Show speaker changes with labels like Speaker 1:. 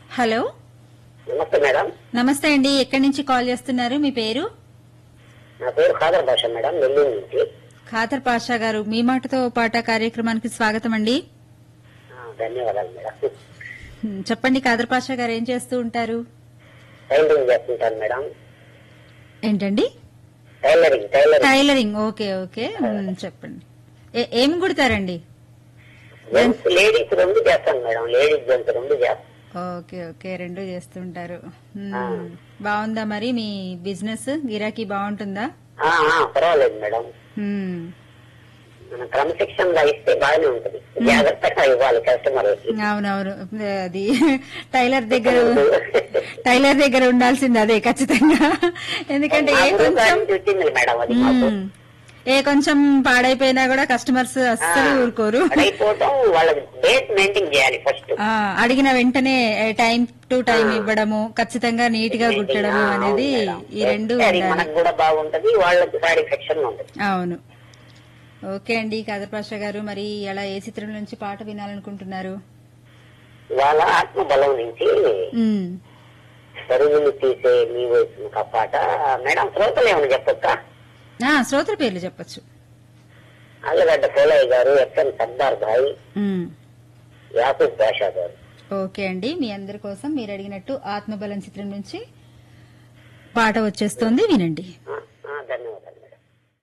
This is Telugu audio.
Speaker 1: హలో
Speaker 2: నమస్తే మేడం
Speaker 1: నమస్తే అండి ఎక్కడి నుంచి కాల్ చేస్తున్నారు మీ పేరు
Speaker 2: నా పేరు ఖాదర్ భాష మేడం నెల్లూరు నుంచి
Speaker 1: ఖాదర్ పాషా గారు మీ మాటతో పాట కార్యక్రమానికి స్వాగతం అండి
Speaker 2: ఆ, ధన్యవాదాలు మేడం
Speaker 1: హ్మ్, చెప్పండి ఖాదర్ పాషా గారు ఏం చేస్తూ ఉంటారు
Speaker 2: టైలరింగ్ చేస్తుంటాను మేడం
Speaker 1: ఏంటండి
Speaker 2: tailoring tailoring
Speaker 1: tailoring okay okay హ్మ్, చెప్పండి ఏ- ఏం కుడతారండి
Speaker 2: జెంట్స్ లేడీస్ రెండు చేస్తాను మేడం లేడీస్ జెంట్స్ రెండు చేస్తాను
Speaker 1: ఓకే ఓకే రెండు చేస్తుంటారు హ్మ్,
Speaker 2: ఆ.
Speaker 1: బాగుందా మరి మీ బిజినెస్ గిరాకీ బాగుంటుందా
Speaker 2: ఆ, ఆ, పర్వాలేదు మేడం
Speaker 1: హ్మ్,
Speaker 2: మన క్రమశిక్షణగా ఇస్తే బాగానే ఉంటుంది జాగ్రత్తగా ఇవ్వాలి కస్టమర్లకి
Speaker 1: అవునవును అది టైలర్ దగ్గర టైలర్ దగ్గర ఉండాల్సింది అదే ఖచ్చితంగా ఎందుకంటే ఏ
Speaker 2: మా గురువు గారి
Speaker 1: కొంచెం
Speaker 2: నుంచి వచ్చింది మేడం అది మాకు
Speaker 1: మ్మ్. ఏ కొంచెం పాడైపోయినా కూడా కస్టమర్స్ అస్సలు ఊరుకోరు
Speaker 2: అయిపోవటం వాళ్ళకి డేట్ మెయింటైన్ చేయాలి ఫస్ట్
Speaker 1: ఆ, అడిగిన వెంటనే టైం టు టైం ఇవ్వడము ఖచ్చితంగా నీట్ గా కుట్టడము అనేది ఈ రెండు
Speaker 2: అది
Speaker 1: ఉండాలి
Speaker 2: మనకు కూడా బాగుంటది వాళ్ళకి సాటిస్ఫాక్షన్ ఉంటుంది
Speaker 1: అవును ఓకే అండి కాదర్పాష గారు మరి ఎలా ఏ చిత్రం నుంచి పాట వినాలనుకుంటున్నారు
Speaker 2: వాళ్ళ ఆత్మబలం నుంచి
Speaker 1: మ్మ్.
Speaker 2: పరుగులు తీసే మీ వయసు ఒక పాట మేడం శ్రోతలు ఏమైనా చెప్పొచ్చా
Speaker 1: ఆ, శ్రోతల పేర్లు చెప్పొచ్చు
Speaker 2: ఆళ్ళగడ్డ పోలయ్య గారు ఎస్ఎం సర్దార్ భాయ్
Speaker 1: మ్మ్.
Speaker 2: యాకూబ్ బాషా గారు
Speaker 1: ఓకే అండి మీ అందరి కోసం మీరు అడిగినట్టు ఆత్మబలం చిత్రం నుంచి పాట వచ్చేస్తోంది వినండి
Speaker 2: ఆ, ఆ, ధన్యవాదాలు